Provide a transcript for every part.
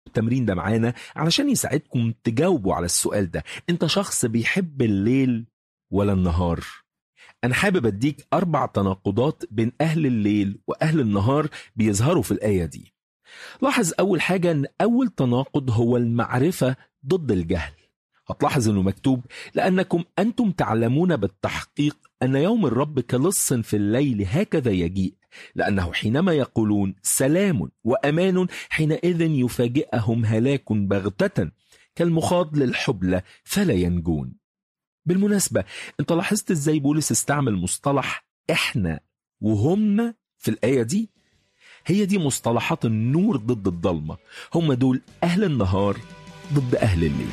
التمرين ده معانا علشان يساعدكم تجاوبوا على السؤال ده انت شخص بيحب الليل ولا النهار أنا حابب أديك أربع تناقضات بين أهل الليل وأهل النهار بيظهروا في الآية دي لاحظ أول حاجة أن أول تناقض هو المعرفة ضد الجهل هتلاحظ أنه مكتوب لأنكم أنتم تعلمون بالتحقيق أن يوم الرب كلص في الليل هكذا يجيء لأنه حينما يقولون سلام وأمان حينئذ يفاجئهم هلاك بغتة كالمخاض للحبلة فلا ينجون بالمناسبة انت لاحظت ازاي بولس استعمل مصطلح احنا وهم في الآية دي هي دي مصطلحات النور ضد الضلمة هم دول أهل النهار ضد أهل الليل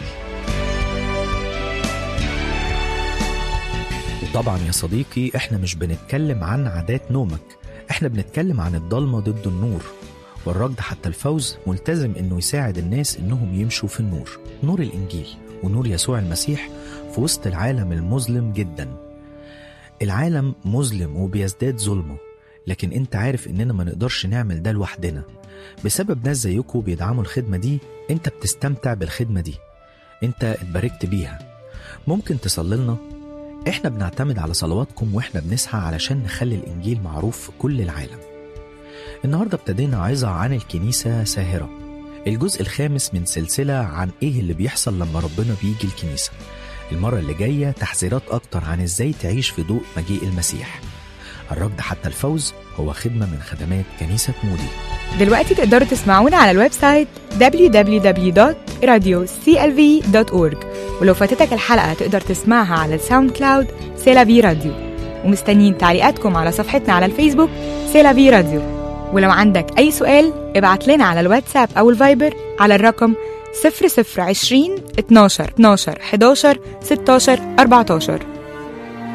وطبعا يا صديقي احنا مش بنتكلم عن عادات نومك احنا بنتكلم عن الضلمة ضد النور والركض حتى الفوز ملتزم انه يساعد الناس انهم يمشوا في النور نور الانجيل ونور يسوع المسيح في وسط العالم المظلم جدا العالم مظلم وبيزداد ظلمه لكن انت عارف اننا ما نقدرش نعمل ده لوحدنا بسبب ناس زيكم بيدعموا الخدمة دي انت بتستمتع بالخدمة دي انت اتباركت بيها ممكن تصللنا احنا بنعتمد على صلواتكم واحنا بنسعى علشان نخلي الانجيل معروف في كل العالم النهاردة ابتدينا عظة عن الكنيسة ساهرة الجزء الخامس من سلسلة عن ايه اللي بيحصل لما ربنا بيجي الكنيسة المرة اللي جاية تحذيرات أكتر عن إزاي تعيش في ضوء مجيء المسيح الركض حتى الفوز هو خدمة من خدمات كنيسة مودي دلوقتي تقدروا تسمعونا على الويب سايت www.radioclv.org ولو فاتتك الحلقة تقدر تسمعها على الساوند كلاود سيلافي راديو ومستنيين تعليقاتكم على صفحتنا على الفيسبوك سيلافي راديو ولو عندك أي سؤال ابعت لنا على الواتساب أو الفايبر على الرقم 0020 12 12 11 16 14